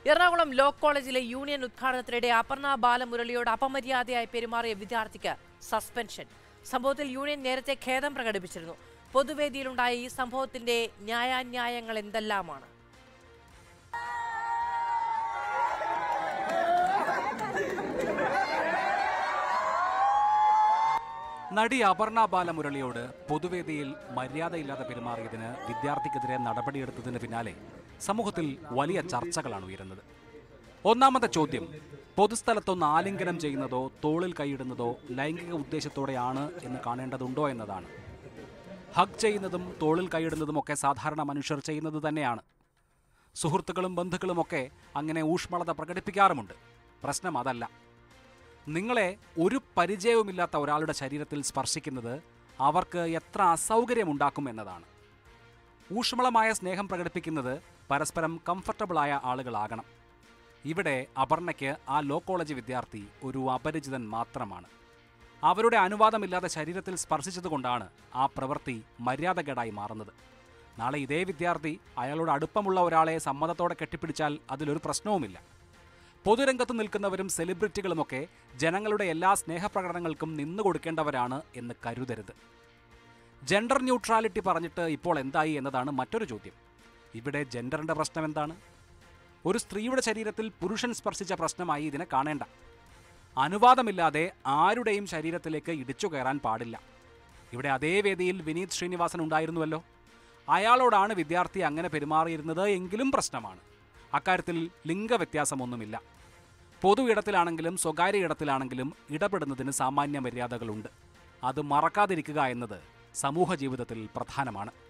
Ernakulam law കോളേജിലെ union ഉദ്ഘാടനത്തിനിടെ അപർണ ബാലമുരളിയോട് അപമര്യാദയായി പെരുമാറിയ വിദ്യാർത്ഥിക്ക് സസ്പെൻഷൻ സംഭവത്തിൽ യൂണിയൻ നേരത്തെ ഖേദം പ്രകടിപ്പിച്ചിരുന്നു പൊതുവേദിയിലുണ്ടായ ഈ സംഭവത്തിന്റെ ന്യായാന്യായങ്ങൾ എന്തെല്ലാമാണ് നടി അപർണ ബാലമുരളിയോട് പൊതുവേദിയിൽ മര്യാദയില്ലാതെ പെരുമാറിയതിന് വിദ്യാർത്ഥിക്കെതിരെ നടപടിയെടുത്തതിന് പിന്നാലെ സമൂഹത്തിൽ വലിയ ചർച്ചകളാണ് ഉയരുന്നത് ഒന്നാമത്തെ ചോദ്യം പൊതുസ്ഥലത്തൊന്ന് ആലിംഗനം ചെയ്യുന്നതോ തോളിൽ കൈയിടുന്നതോ ലൈംഗിക ഉദ്ദേശത്തോടെയാണ് എന്ന് കാണേണ്ടതുണ്ടോ എന്നതാണ് ഹഗ് ചെയ്യുന്നതും തോളിൽ കൈയിടുന്നതുമൊക്കെ സാധാരണ മനുഷ്യർ ചെയ്യുന്നത് തന്നെയാണ് സുഹൃത്തുക്കളും ബന്ധുക്കളുമൊക്കെ അങ്ങനെ ഊഷ്മളത പ്രകടിപ്പിക്കാറുമുണ്ട് പ്രശ്നം അതല്ല നിങ്ങളെ ഒരു പരിചയവുമില്ലാത്ത ഒരാളുടെ ശരീരത്തിൽ സ്പർശിക്കുന്നത് അവർക്ക് എത്ര അസൗകര്യമുണ്ടാക്കും എന്നതാണ് ഊഷ്മളമായ സ്നേഹം പ്രകടിപ്പിക്കുന്നത് പരസ്പരം കംഫർട്ടബിളായ ആളുകളാകണം ഇവിടെ അപർണയ്ക്ക് ആ ലോ കോളേജ് വിദ്യാർത്ഥി ഒരു അപരിചിതൻ മാത്രമാണ് അവരുടെ അനുവാദമില്ലാതെ ശരീരത്തിൽ സ്പർശിച്ചതുകൊണ്ടാണ് ആ പ്രവൃത്തി മര്യാദകേടായി മാറുന്നത് നാളെ ഇതേ വിദ്യാർത്ഥി അയാളോട് അടുപ്പമുള്ള ഒരാളെ സമ്മതത്തോടെ കെട്ടിപ്പിടിച്ചാൽ അതിലൊരു പ്രശ്നവുമില്ല പൊതുരംഗത്ത് നിൽക്കുന്നവരും സെലിബ്രിറ്റികളുമൊക്കെ ജനങ്ങളുടെ എല്ലാ സ്നേഹപ്രകടനങ്ങൾക്കും നിന്നു കൊടുക്കേണ്ടവരാണ് എന്ന് കരുതരുത് ജെൻഡർ ന്യൂട്രാലിറ്റി പറഞ്ഞിട്ട് ഇപ്പോൾ എന്തായി എന്നതാണ് മറ്റൊരു ചോദ്യം ഇവിടെ ജെൻഡറിന്റെ പ്രശ്നം എന്താണ് ഒരു സ്ത്രീയുടെ ശരീരത്തിൽ പുരുഷൻ സ്പർശിച്ച പ്രശ്നമായി ഇതിനെ കാണേണ്ട അനുവാദമില്ലാതെ ആരുടെയും ശരീരത്തിലേക്ക് ഇടിച്ചു കയറാൻ പാടില്ല ഇവിടെ അതേ വേദിയിൽ വിനീത് ശ്രീനിവാസൻ ഉണ്ടായിരുന്നുവല്ലോ അയാളോടാണ് വിദ്യാർത്ഥി അങ്ങനെ പെരുമാറിയിരുന്നത് എങ്കിലും പ്രശ്നമാണ് അക്കാര്യത്തിൽ ലിംഗവ്യത്യാസമൊന്നുമില്ല പൊതു ഇടത്തിലാണെങ്കിലും സ്വകാര്യ ഇടത്തിലാണെങ്കിലും ഇടപെടുന്നതിന് സാമാന്യ മര്യാദകളുണ്ട് അത് മറക്കാതിരിക്കുക എന്നത് സമൂഹ ജീവിതത്തിൽ പ്രധാനമാണ്